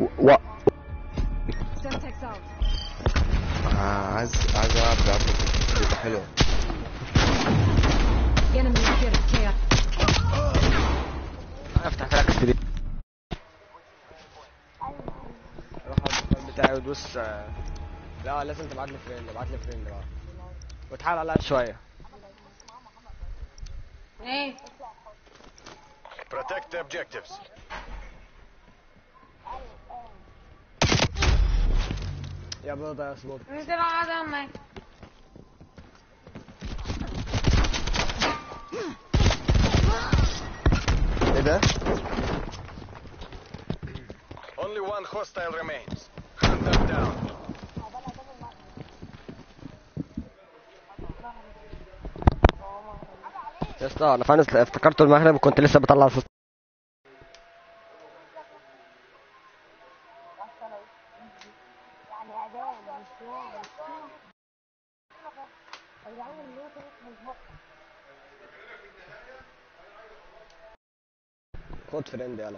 و... Semtex out. آه عايز عايز العب لعبة بتبقى حلوة Enemy appears KI. انا فتحت لك ستريم روح على البروفايل بتاعي ودوس آه، لا لازم تبعت لي فريند ابعت لي فريند بقى وتحاول عليها شويه ايه Protect the objectives. يا بيضة يا سلوط مش ده بقى ده معاك ايه ده؟ Only one hostile remains. Hunt them down. يا اسطى انا فعلا افتكرت المغرب وكنت لسه بطلع صوت خد فريند يلا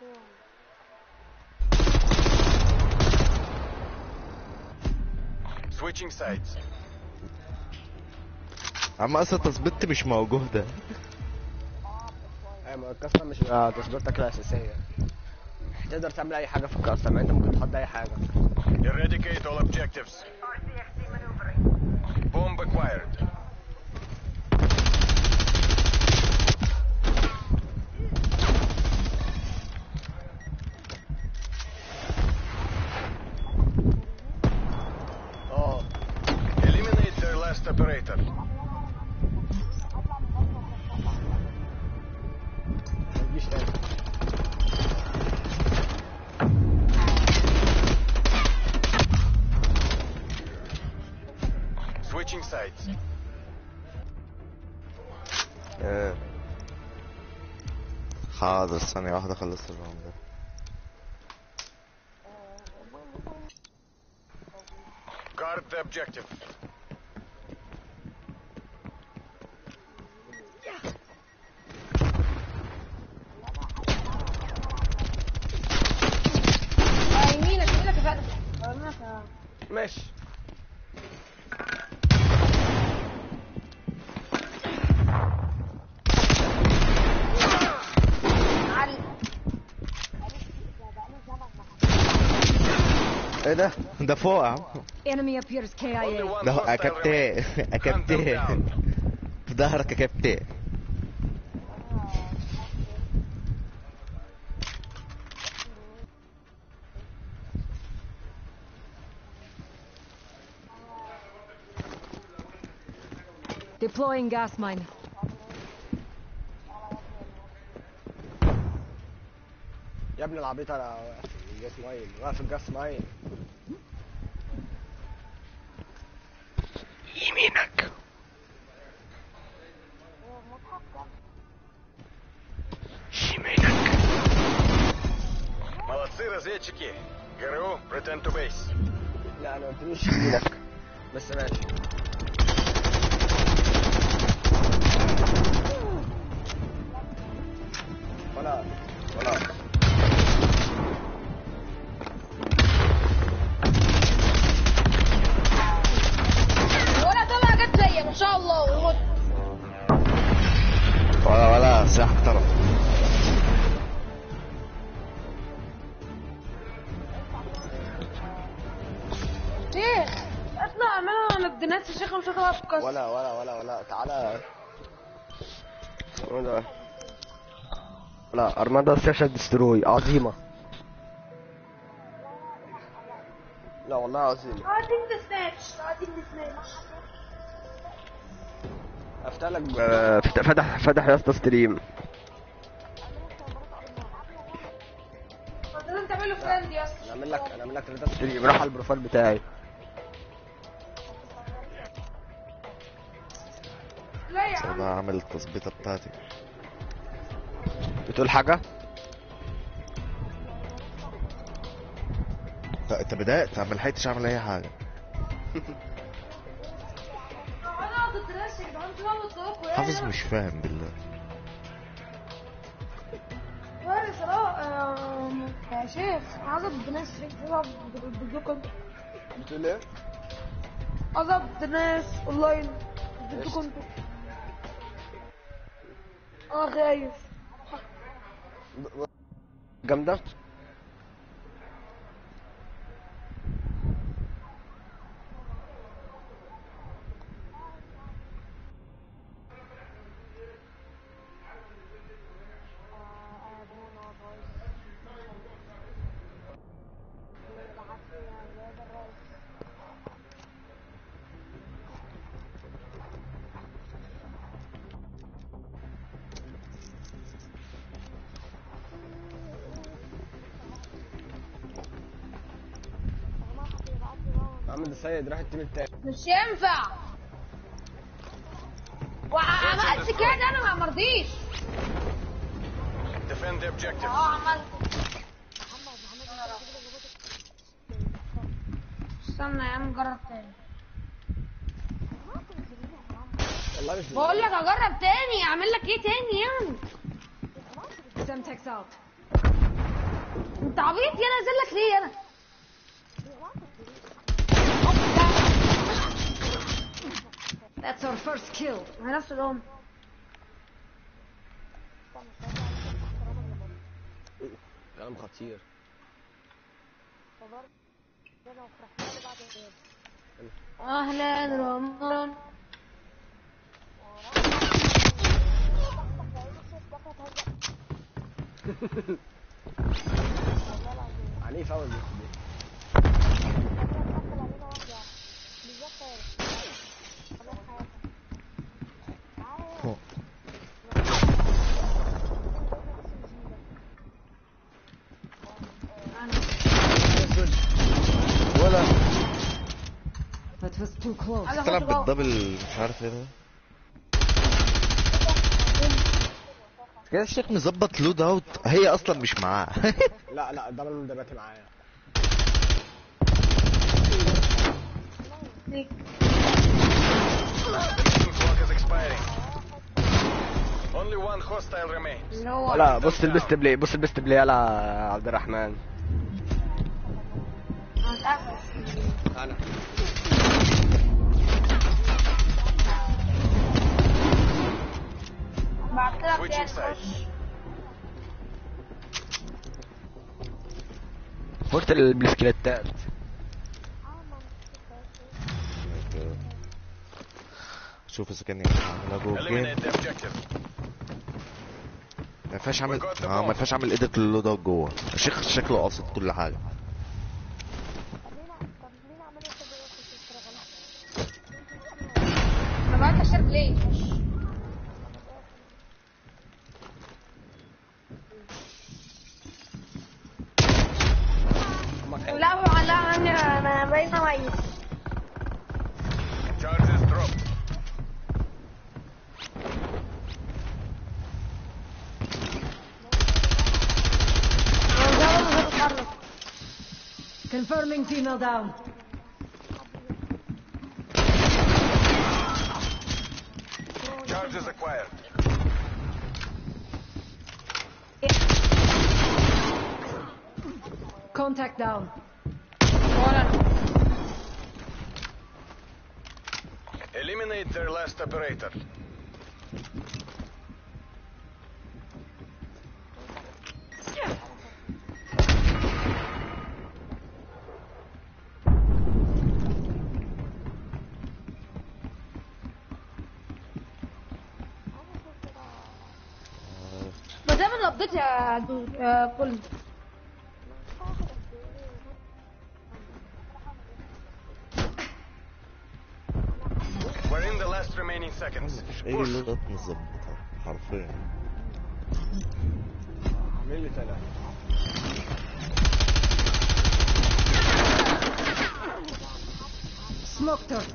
Switching sides. عم اصلا تظبيطتي مش موجودة ايوه ما الكاستم مش بقى تظبيطك الاساسيه تقدر تعمل اي حاجه في الكاستم يعني انت ممكن تحط اي حاجه Eradicate all objectives. Bomb acquired. اه Eliminate their last operator. ما تجيش تاني Switching sides. آه. حاضر ثانية واحدة خلصت الراوند ده Guard the objective. اه يمينك يمينك يا فتحي يمينك يا ماشي علي ايه ده؟ ده فوق يا عم Enemy appears Only KIA. one ده هو- يا hostile كابتن remains. يا كابتن down. في ظهرك يا كابتن Deploying gas mine. يا ابن العبيط انا واقف في الجاس ماين واقف في الجاس ماين يمينك يمينك Молодцы, разведчики. ГРУ, return to base. لا انا ما قلتلوش يمينك بس ماشي ولا ولا ولا طلع جت زيي ما شاء الله ومت ولا ولا سلاح محترم شيخ اطلع اعملها ما بدناش يا شيخ مش هطلع في القصة ولا ولا ولا ولا تعالى ولا لا ارمادا سيشن دستروي عظيمة لا والله عظيمة قاعدين دسماتش قاعدين دسماتش افتح لك ب- فت- فتح فتح يا اسطى ستريم انت لازم تعمله فريند يا اسطى انا اعمل لك انا اعمل لك ريدات ستريم روح على البروفايل بتاعي لا يا عم انا عامل التظبيطة بتاعتي بتقول حاجة؟ لا انت بدأت ما لحقتش اعمل اي حاجة انا اقعد الدراسة يا جدعان انتوا بقى بتطلقوا ايه حافظ مش فاهم بالله فارس اه آم، يا شيخ عايز ابقى ناس تلعب ضدكم بتقول ايه؟ عايز ابقى ناس اونلاين ضدكم انتوا انا خايف جامدة؟ محمد السيد راح التيم التاني مش ينفع وعملت كده انا ما مرضيش Defend the objective. اه عملت استنى يا عم جرب تاني والله مش بقول لك اجرب تاني اعمل لك ايه تاني يعني Semtex out. انت عبيط يا نازل لك ليه انا That's our first kill. مع نفس الام كلام خطير اهلا رمضان عنيف أوي البنت دي فوق. ولا That was too close. عايز تلعب اخد جوه. بالدبل مش عارف ايه ده كده الشيخ مظبط لود اوت هي اصلا مش معاه لا لا الدبل من دلوقتي معايا Mission clock is expiring. Only one hostile remains. اللي هو لا بص البيست بلاي بص البيست بلاي يلا عبد الرحمن انا اتقفل انا بعد كده Switching بتاعت sides. فوت البسكليتات شوف اذا كان يعملها جوه الجيم Eliminate the objective. ما ينفعش اعمل We got the اه ما bomb. ينفعش اعمل ايديت للود اوت جوه الشيخ شكله قاصد كل حاجه انا بعت اشترك ليه لا لا عني انا باينه ميت Charges dropped. انا مش عارف ازاي اتحرك Confirming female down. Charges acquired. Contact down. ولا Eliminate their last operator. ما دام انا قضيت يا دود يا كل We're in the last remaining seconds. مفيش اي Push. لود اوت مظبطها حرفيا مين اللي طلع؟ Smoked her.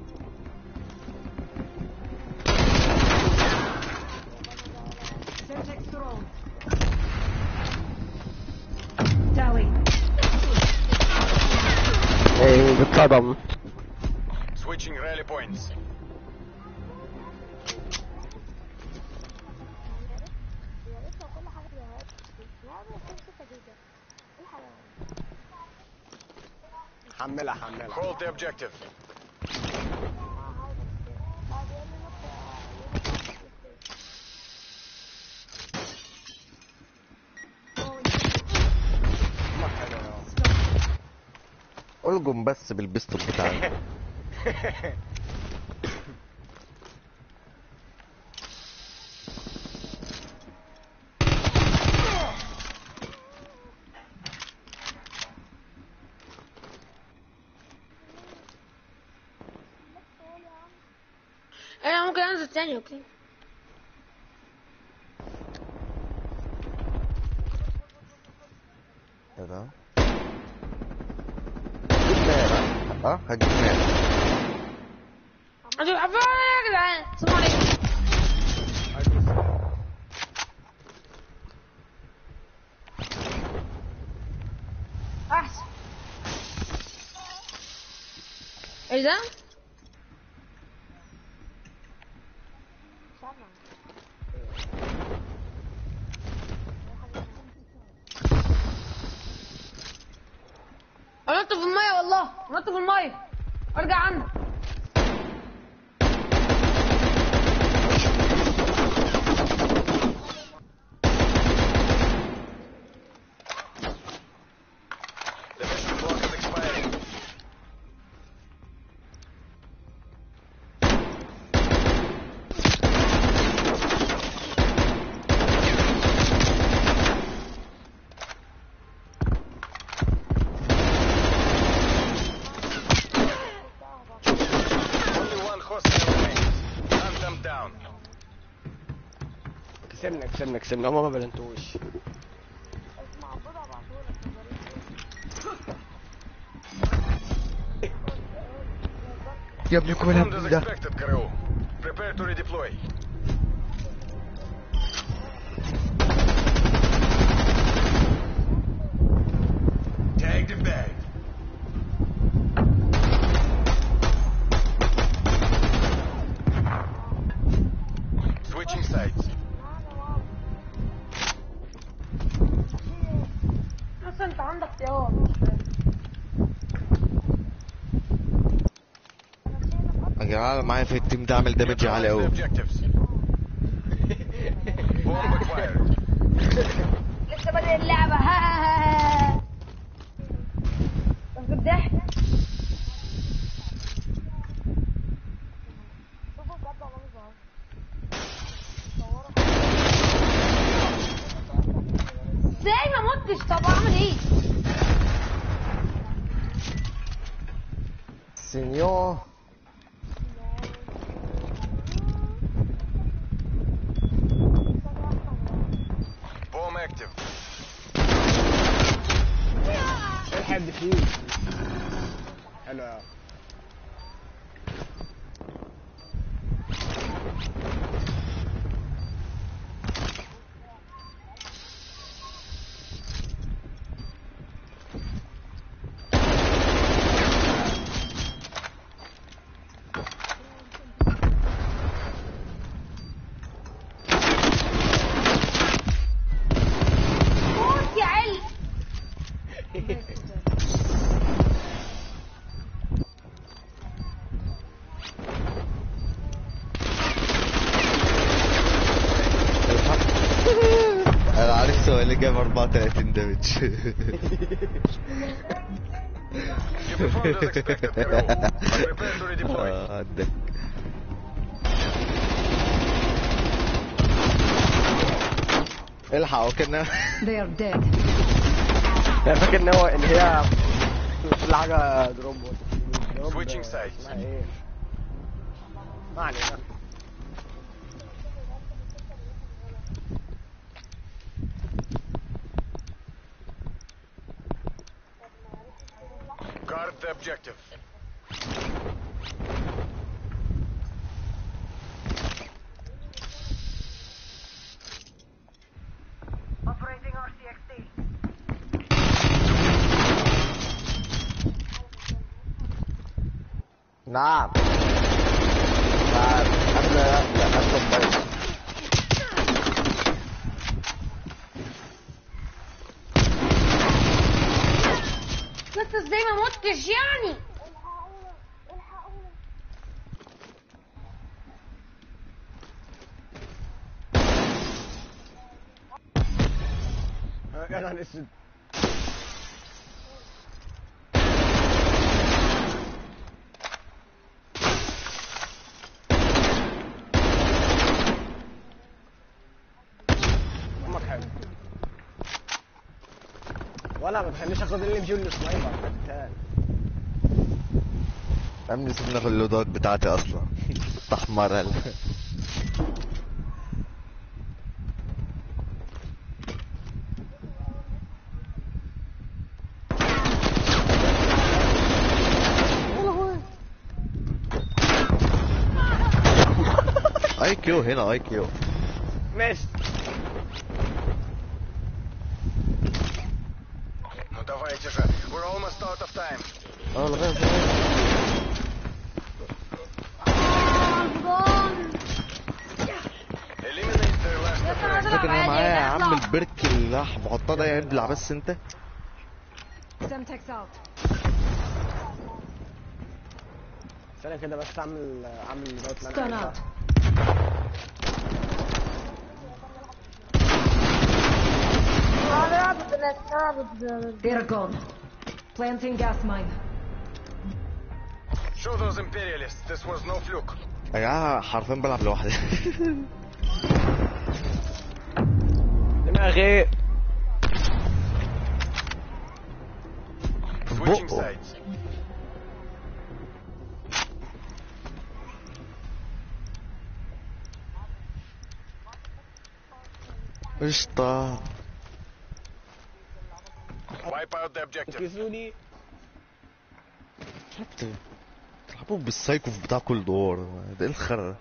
Semtex thrown. Dowie. ايه بتصدم Switching rally points. حملها حملها Hold the objective. ما حلو يا الجم بس بالبستول بتاعك انا ممكن انزل تاني اوكي ايه ده هجيب نار اه هجيب نار انتوا بتحبوا يا جدعان السلام عليكم احسن ايه ده؟ انا نط في المية والله نط في المية ارجع عندك The mission clock is expiring. Only one hostile remains. Hunt them down. كسبنا كسبنا كسبنا هما ما بلنتوش يا ابني كل Performed as الهم ده expected, Karoo. Prepare to redeploy. Tagged and bagged. Switching sides. بس انت عندك اختيار يا جماعه معايا في التيم ده عامل دامج عالي Neutralize قوي the objectives. Bomb acquired. لسه بادئ اللعبة ها ها ها بس الضحك ازاي ما متش طب اعمل ايه؟ سينيور Bomb active. الحق فيه حلو يا موت يا علم انا عارف هو اللي جاب 34 دامج You performed as expected, Karoo. Prepare to redeploy. اه عندك الحقوا كنا They are dead. انا فاكر ان هو ان هي كل حاجه دروب دروب- Switching sides. اسمها ايه ما علينا Guard the objective. نعم نعم قبل لا لا قبل الموت انت ازاي ما متش يعني يا نهار اسود امك حلو ولا ما تخلينيش اخد اللي بيجي السنايبر قتال يا عم سيبني ناخد اللودات بتاعتي اصلا تحمر هلا اي كيو هنا اي كيو ماشي Ну давайте же. We're almost out of time. اه لغايه لغاية. Eliminate their last operator. فاكر ان انا معايا يا عم البرك اللي راح بحطها ده يبلع بس انت Semtex out. ثانية كده بس اعمل اعمل دوت اللي Stun انا out. عايزها. They're gone. Planting gas mine. Show those imperialists this was no fluke. يا جماعه حرفيا بلعب لوحدي دماغي Switching بقه. sides. قشطه Wipe out the objective. كيسوني شفت تلعبوا بالسايكوف بتاع كل دور ده ايه الخرا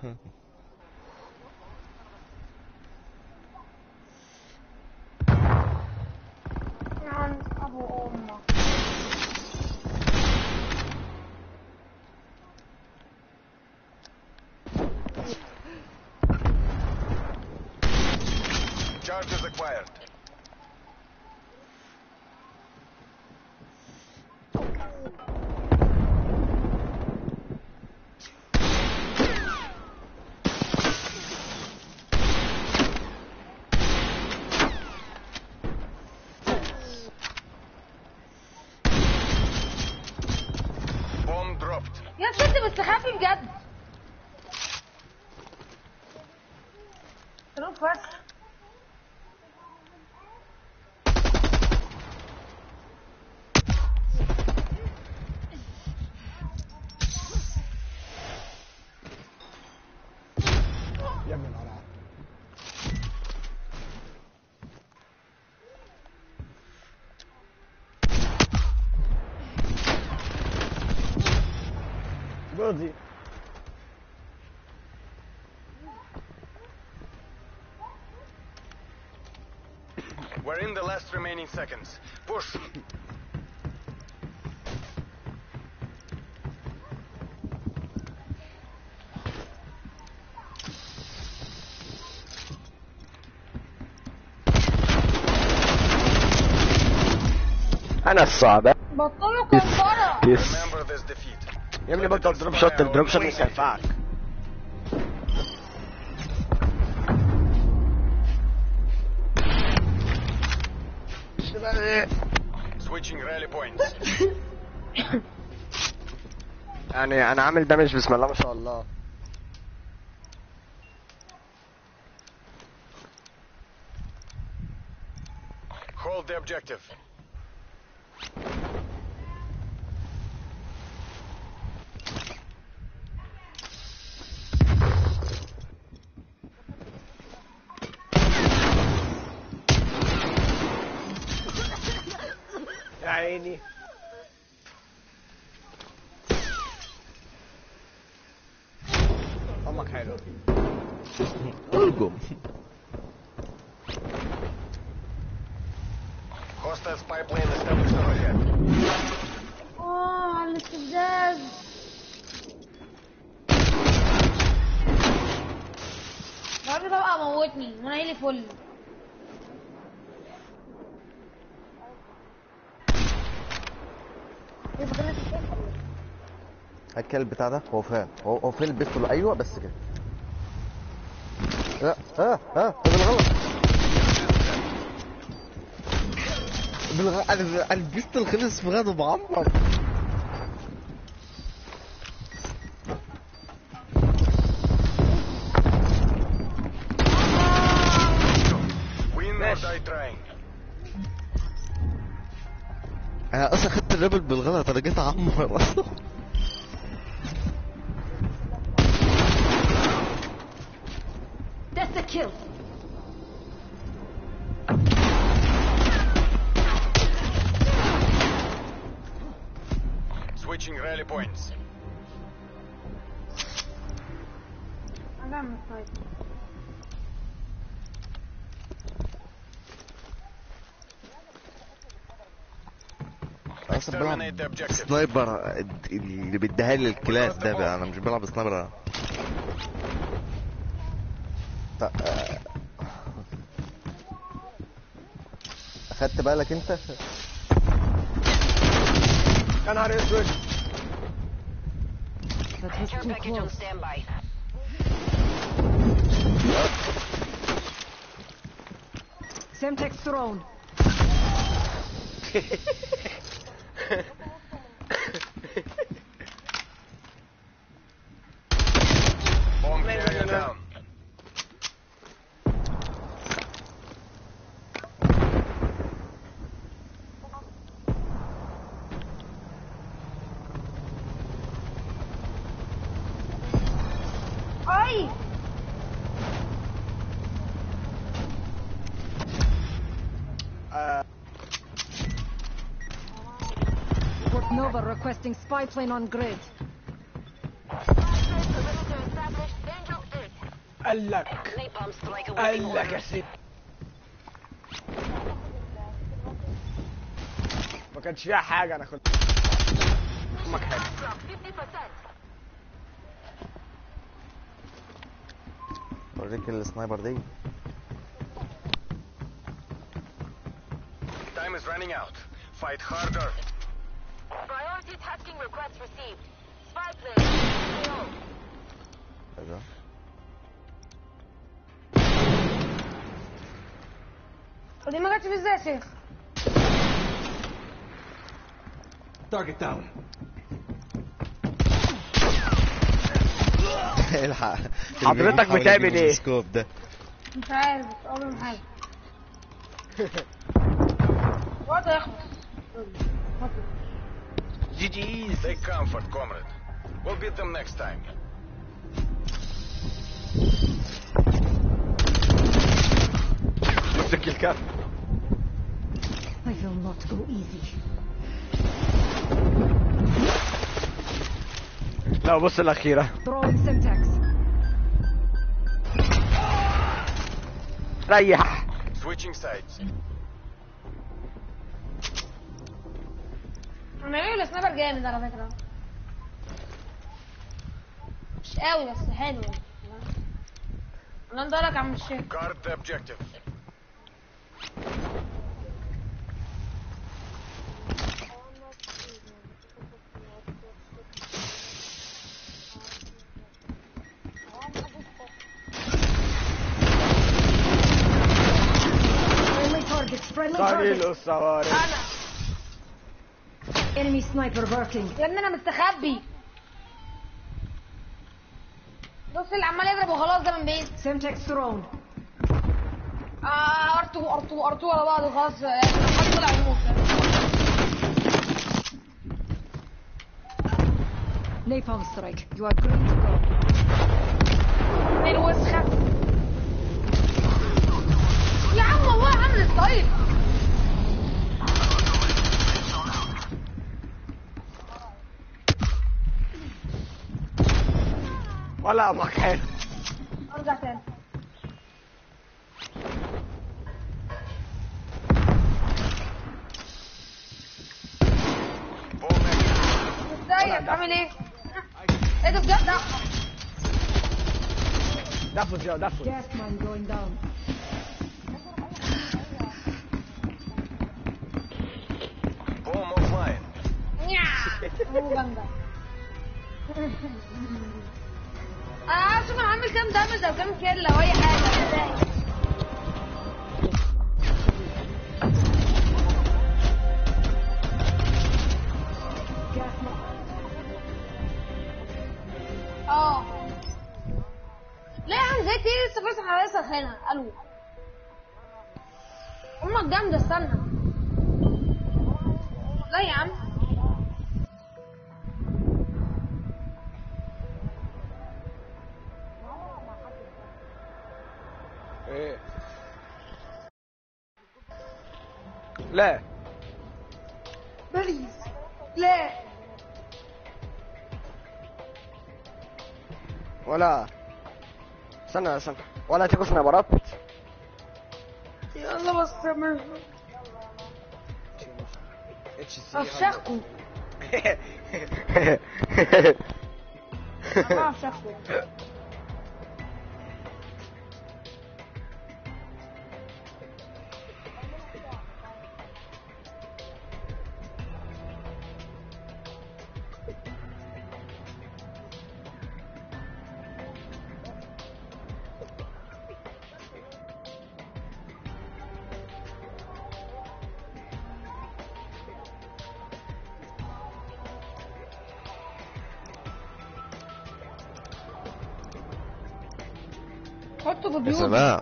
ابو امك Charges acquired. Bomb dropped. يا ست بس خافي بجد روح بس يا ابن القرعة جوزي We're in the last remaining seconds. Push. انا الصعب بطلوا كفاره يس Remember this defeat. يا ابني بطل دروب شوت الدروب شوت مش هينفعك Switching rally points. يعني انا عامل دامج بسم الله ما شاء الله Hold the objective. يا عيني امك حلو ارجم Hostile spy plane established overhead. اه على الاستفزاز الراجل ده بقى موتني وانا ايه فل ايه فاكرني في الشيخ الكلب بتاع ده هو فين هو هو فين البيستول ايوه بس كده لا ها ها بالغلط بالغلط انا البيستول خلص في غضب عمر Win or ماشي. die trying. انا اصلا خدت الرابل بالغلط انا جيت اعمر اصلا That's a kill. Switching rally points. انا من السايد اصلا بلعب Exterminate the objective. سنايبر اللي بيديها لي الكلاس ده بقى انا مش بلعب سنايبر طب آه. اخدت بالك انت يا نهار اسود That was too close. Semtex thrown. Bomb Wait, carrier wait, wait. down. اي Port Nova requesting spy plane on grid. قال لك قال لك يا سيدي ما كانش فيها حاجة أنا كنت أمك حلو اوريك السنايبر دي Time is running out. Fight harder. Priority tasking request received. Spy plane. KO. إيه ده؟ ودي ما جاتش في ازاي يا شيخ Target down. الحق حضرتك اللي بيحاول بتعمل يجيب إيه؟ السكوب ده مش عارف بس اول من حاجه وقت يخلص جي جي Take comfort, comrade. We'll beat them next time. مسك الكف I will not go easy. لا بص الأخيرة Throwing Semtex. ريح Switching sides. انا عامل السنايبر جامد على فكره مش قوي بس حلو انا ندورك يا عم الشيخ Guard the objective. Friendly targets. Friendly قليل targets. الصواريخ انا Enemy sniper working. يا ابني انا مستخبي بص اللي عمال يضرب وخلاص ده من بعيد Semtex thrown. اه ار2 ار2 ار2 ورا بعض وخلاص يعني لو حد طلع يموت Napalm strike. You are green to go. من وسخه يا عم والله عامل ستايل ولا أمك حلو ارجع تاني Bomb active. ازيك عامل ايه؟ ايه ده بجد ده دفن يا دفن Gas mine going down. Bomb offline. نيا. مو جامدة انا عايز اشوف انا عامل كام دامج او كام كيل او اي حاجة ازاي اه ليه يا عم زي تيجي لسه فرصة حواسة هنا قالوا امك جامدة استنى لا يا عم ايه لا بليز لا ولا استنى استنى ولا تيجوا سنايبرات يلا بس من اتش سي افشخكم ما افشخكم حطوا يا ببيوت سماع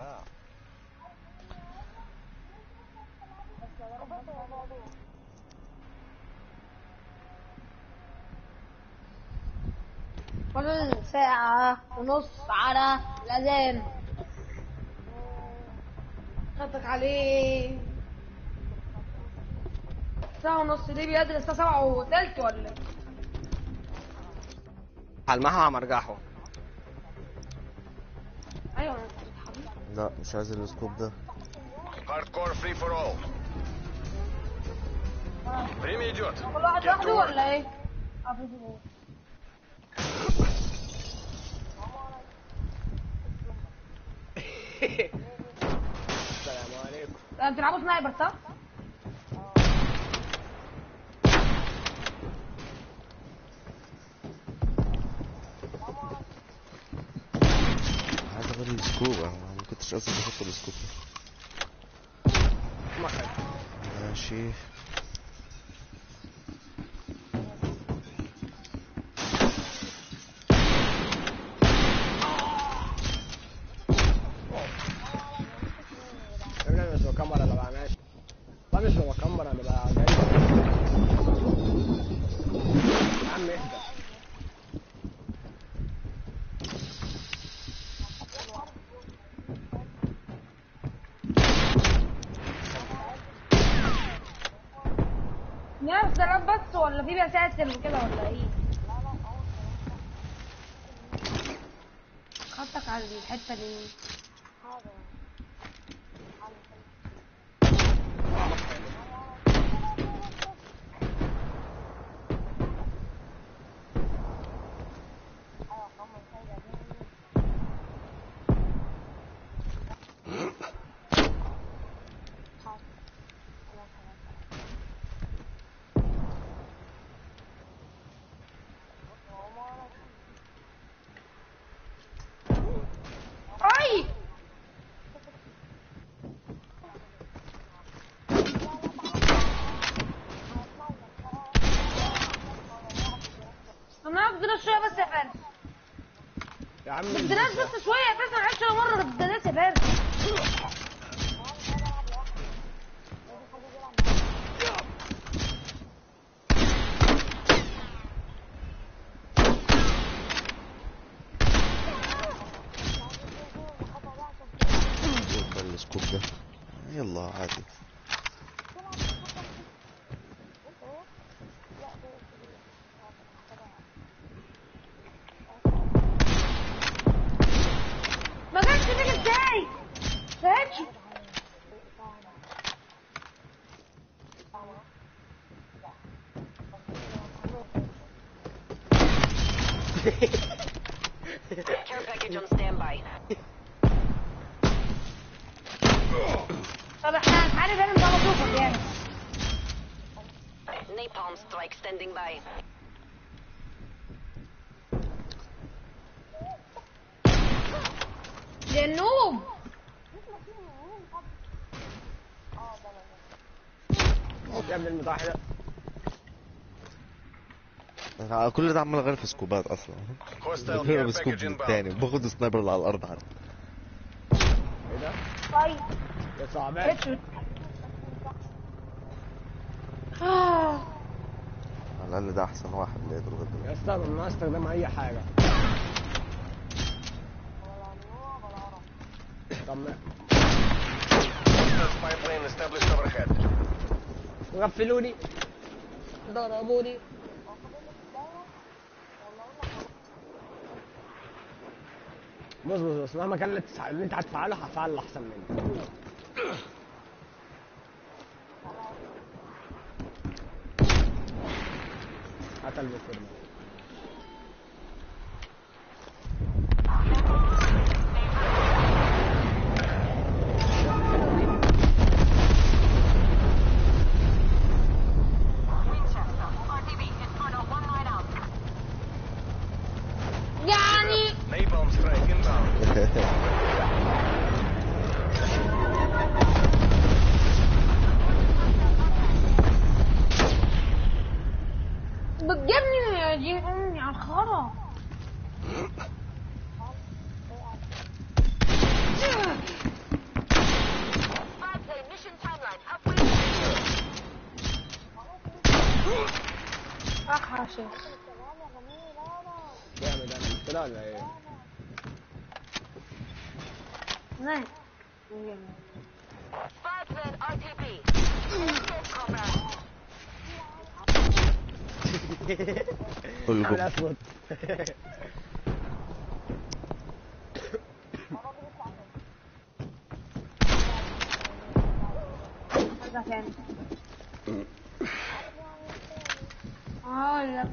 فاضل ساعة ونص على الأذان خدتك عليه ساعة ونص ليه بيقدر الساعة سبعة وتلت ولا إيه؟ هلمحها مرجحه أيوة أنا كنت حبيبي لا مش عايز السكوب ده Hardcore free for all. Время идет. كل واحد Get to لوحده work. ولا إيه؟ آه، في في- السلام عليكم آه، بتلعبوا سنايبر صح؟ عايز اغير السكوب انا ما كنتش قصدي احط السكوب ما خد ماشي ابني مش بكمر انا بقى ماشي لا مش بكمر انا بقى جاي يا عم اهدى نفس ضرب بس ولا في بساتر وكده ولا ايه؟ خدتك على الحتة دي اي انا هفضل شويه بس يا فارس يا عم بدناش بس شويه يا فارس ما لعبتش ولا مره بدناش يا فارس يبقى السكوب ده يلا عادي ما جاتش فيك ازاي؟ ما جاتش Care package on standby. طب احنا هنحارب هنا ده مطلوبك يعني Napalm strike standing by. يا نوب يا ابن المطاح ده أنا كل ده عمال اغير في سكوبات اصلا Hostile بغير care بسكوب package inbound. تاني باخد سنايبر اللي على الارض حتى ايه ده؟ طيب يا صعبان آه. على الاقل ده احسن واحد لقيته لغايه دلوقتي يا اسطى ممنوع استخدام اي حاجه طب ما- Hostile spy plane established overhead. غفلوني ضربوني بص بص بص مهما كان اللي تسع- اللي انت هتفعله هفعل اللي احسن منه قتل بالفرن يعني Napalm strike inbound. بتجيبني يا دين امي على الخرا اخ يا شيخ جامد انا مش كده ولا ايه؟ نعم كل عامل جمله اسود ارجع تاني اه لا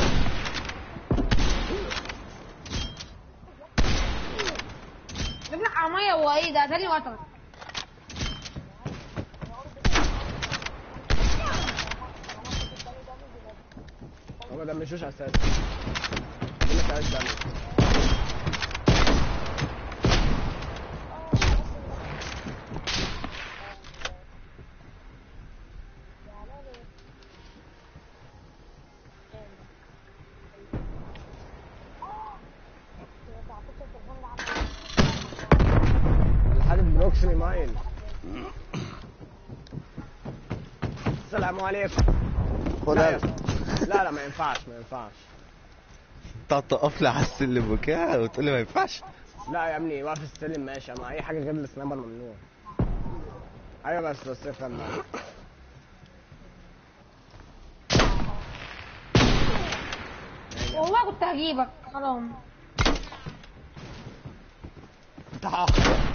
ابن حرامية هو ايه ده تاني وتر هو ما دمشوش اساسا يقول لك عايز دمج الحاجة بروكسلي ماين السلام عليكم خد لا, يا هذا. اسطى. لا لا ما ينفعش ما ينفعش تقعد تقف لي على السلم وكده وتقول لي ما ينفعش لا يا ابني واقف السلم ماشي اما اي حاجه غير السنايبر ممنوع ايوه بس بس افهم معايا. والله كنت هجيبك حرام تعال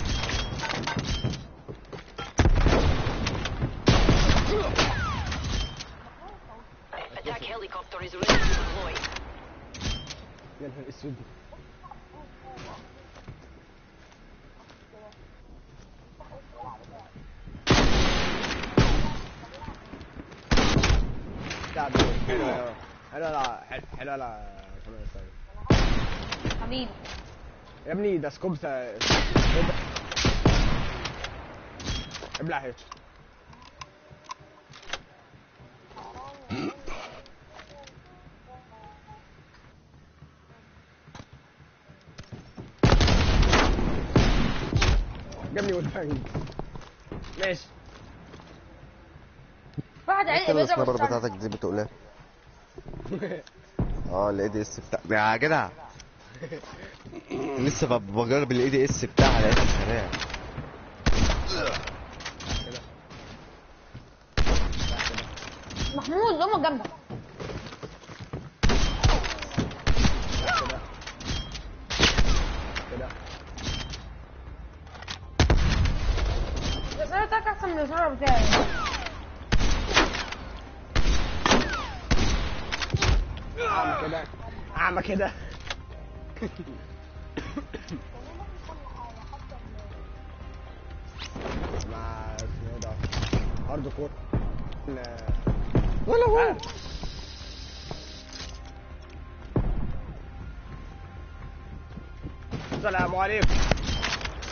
Attack helicopter is ready to deploy. يا نهار اسود لا حلو حلو لا حلو حلو لا كمان استنى. حبيبي يا ابني ده سكوب س- ابلع هيك جابني والفنج ماشي واحد ايه عيل بيضرب السنايبر السنة. بتاعتك دي بتقول ايه اه الاي دي اس بتاع يا جدع لسه ب- بجرب الاي دي اس بتاعها لقيتها سريع محمود امك جنبك كده كده بس انا بتاعك احسن من الزرار بتاعي اعمى كده اعمى كده مع اسمه ايه ده هارد كور ولا هو السلام عليكم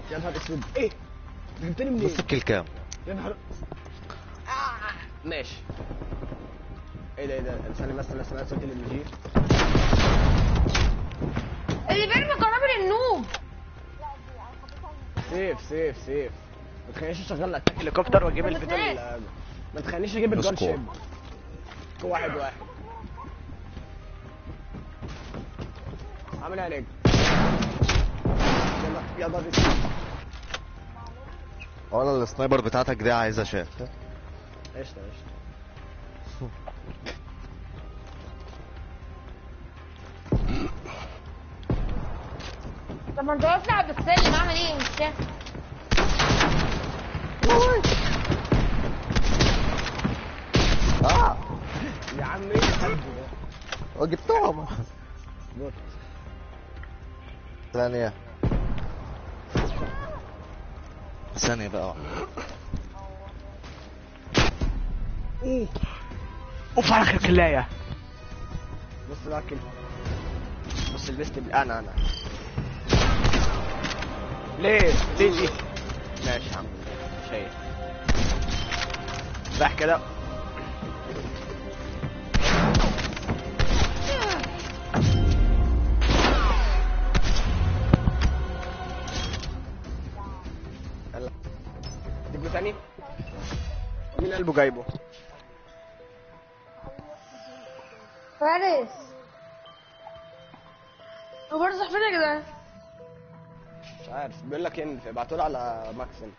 يا نهار اسود ايه جبتني منين نص الكيل كام يا نهار آه. ماشي ايه ده ايه ده ثانية بس انا سمعت صوت الام جي اللي بيرمي قنابل النوب سيف سيف سيف ما تخلينيش اشغل اتاك هليكوبتر واجيب طب البيت ازاي؟ ال- ما تخلينيش اجيب الجان نسكور. شيب واحد واحد عامل ايه يا نجم يلا يلا بيس ولا السنايبر بتاعتك دي عايزه شات قشطة قشطة طب ما انت واقف بالسلم اعمل ايه مش فاهم اه يا عم ايه الحد ده جبتهم بوت ثانية ثانية بقى اوه اوف على اخر كلاية بص بقى كده بص البست بال- انا انا ليه ليه دي ماشي يا عم شايف راح كده يلا تجيبه تاني مين قلبه جايبه فارس هو برضه فين يا جدعان؟ مش عارف بيقول لك ان ابعتوا له على ماكسن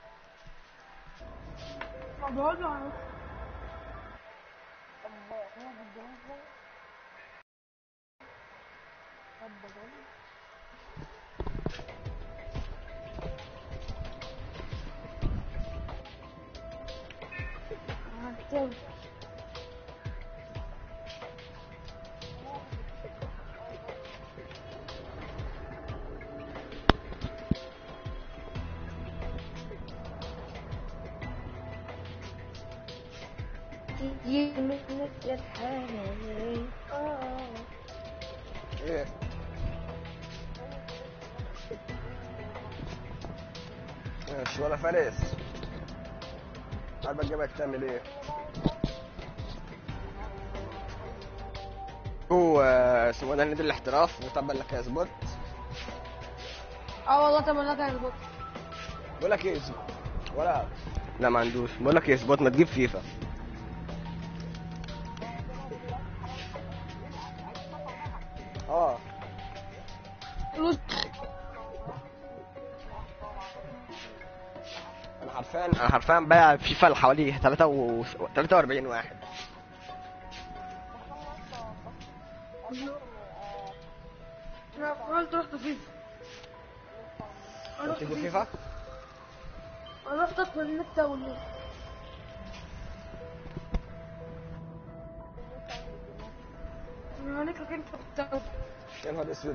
تيجي منك الحنان ايه ماشي ولا فارس عارف اجيبك تعمل ايه هو اسمه ده نادي الاحتراف وطبق لك يا سبوت اه والله طب لك يا البوت بقول لك ايه سبوت ولا لا ما عندوش بقول لك ايه سبوت ما تجيب فيفا اه فلوس انا حرفيا انا حرفيا بايع فيفا لحوالي 3 و 43 واحد انا قلت رحت فيفا انت تجيب فيفا انا رحت اطفي النت والنت انا هناك انت بتاخد يا نهار اسود